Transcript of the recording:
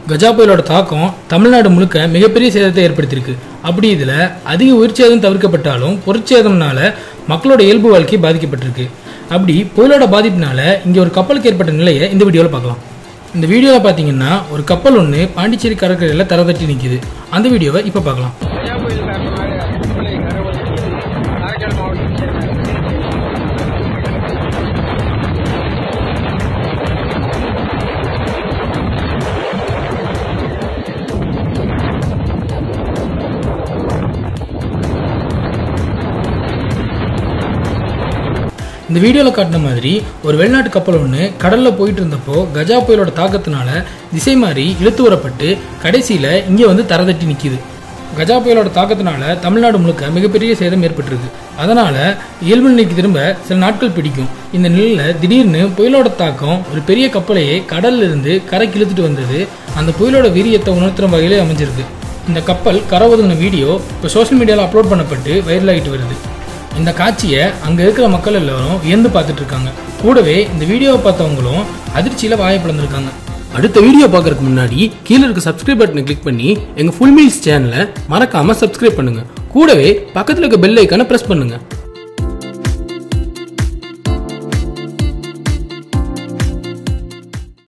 கஜா புயலோட தாக்கம் தமிழ்நாடு முழுக்க மிகப்பெரிய சேதத்தை ஏற்படுத்தியிருக்கு அப்படி இதில் அதிக உயிர்ச்சேதம் தவிர்க்கப்பட்டாலும் பொருட்சேதம்னால மக்களோட இயல்பு வாழ்க்கை பாதிக்கப்பட்டிருக்கு அப்படி புயலோட பாதிப்புனால இங்கே ஒரு கப்பலுக்கு ஏற்பட்ட நிலையை இந்த வீடியோவில் பார்க்கலாம் இந்த வீடியோவில் பார்த்தீங்கன்னா ஒரு கப்பல் ஒன்று பாண்டிச்சேரி கடற்கரையில் தர தட்டி நிற்கிது அந்த வீடியோவை இப்போ பார்க்கலாம் கஜா புயல் காரணமாக கப்பலை கரவொலித்து காரைக்கால் மாவட்டத்தைச் சேர்ந்த இந்த வீடியோவில் காட்டின மாதிரி ஒரு வெளிநாட்டு கப்பல் ஒன்று கடலில் போயிட்டு இருந்தப்போ கஜா புயலோட தாக்கத்தினால திசை மாறி இழுத்து வரப்பட்டு கடைசியில் இங்கே வந்து தரதட்டி நிற்கிது கஜா புயலோட தாக்கத்தினால தமிழ்நாடு முழுக்க மிகப்பெரிய சேதம் ஏற்பட்டிருக்கு அதனால இயல்பு நிலைக்கு திரும்ப சில நாட்கள் பிடிக்கும் இந்த நிலையில் திடீர்னு புயலோட தாக்கம் ஒரு பெரிய கப்பலையே கடல்ல இருந்து கரைக்கு இழுத்துட்டு வந்தது அந்த புயலோட வீரியத்தை உணர்த்துற வகையிலே அமைஞ்சிருக்கு இந்த கப்பல் கரை ஒதுங்கின வீடியோ இப்போ சோஷியல் மீடியாவில் அப்லோட் பண்ணப்பட்டு வைரல் ஆகிட்டு வருது இந்த காட்சியை அங்க இருக்கிற மக்கள் எல்லாரும் வியந்து பார்த்துட்டு இருக்காங்க கூடவே இந்த வீடியோவை பார்த்தவங்களும் அதிர்ச்சியில வாயை பிளந்திருக்காங்க அடுத்த வீடியோ பார்க்கறதுக்கு முன்னாடி கீழே இருக்க சப்ஸ்கிரைப் பட்டனை கிளிக் பண்ணி எங்க ஃபுல் மீல்ஸ் சேனலை மறக்காம சப்ஸ்கிரைப் பண்ணுங்க கூடவே பக்கத்துல இருக்க பெல் ஐக்கானை பிரஸ் பண்ணுங்க